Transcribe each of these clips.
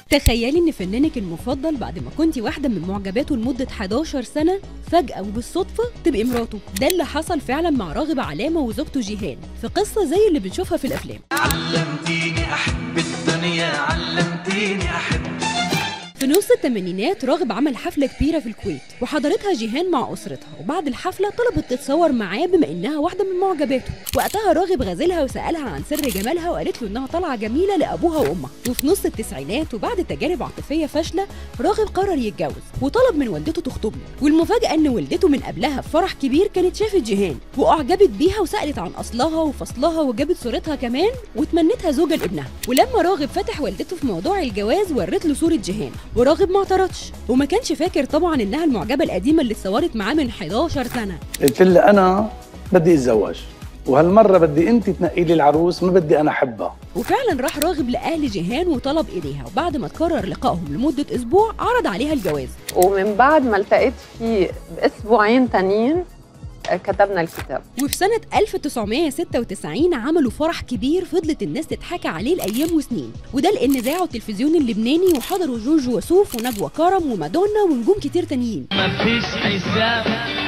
تخيلي ان فنانك المفضل بعد ما كنتي واحده من معجباته لمده 11 سنه فجاه وبالصدفه تبقي مراته ده اللي حصل فعلا مع راغب علامه وزوجته جيهان في قصه زي اللي بنشوفها في الافلام علمتيني احب الدنيا علمتيني احب في نص الثمانينات راغب عمل حفلة كبيرة في الكويت وحضرتها جيهان مع أسرتها وبعد الحفلة طلبت تتصور معاه بما إنها واحدة من معجباته وقتها راغب غازلها وسألها عن سر جمالها وقالت له إنها طالعة جميلة لأبوها وأمها وفي نص التسعينات وبعد تجارب عاطفية فاشلة راغب قرر يتجوز وطلب من والدته تخطبه والمفاجأة إن والدته من قبلها في فرح كبير كانت شافت جيهان وأعجبت بيها وسألت عن أصلها وفصلها وجابت صورتها كمان وتمنتها زوجة لابنها ولما راغب فتح والدته في موضوع الجواز ورت له صورة جيهان وراغب ما اعترضش وما كانش فاكر طبعا انها المعجبه القديمه اللي اتصورت معاه من 11 سنه قلت لها انا بدي اتزوج وهالمره بدي انت تنقي لي العروس ما بدي انا احبها وفعلا راح راغب لاهل جيهان وطلب ايديها وبعد ما تكرر لقائهم لمده اسبوع عرض عليها الجواز ومن بعد ما التقيت فيه باسبوعين تانيين آه، كتبنا الكتاب وفي سنة 1996 عملوا فرح كبير فضلت الناس تتحكى عليه لأيام وسنين وده لأن ذاعوا التلفزيون اللبناني وحضروا جورج وسوف ونجوى كرم ومادونا ونجوم كتير تانيين مفيش حساب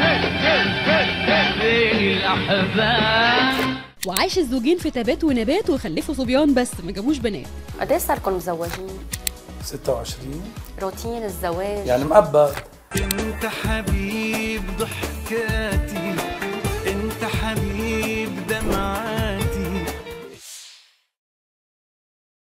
بين الاحباب وعاش الزوجين في تبات ونبات وخلفوا صبيان بس ما جابوش بنات قد ايه صار لكم متزوجين؟ 26 روتين الزواج يعني مقبض انت حبيب ضحكاتي انت حبيب دمعاتي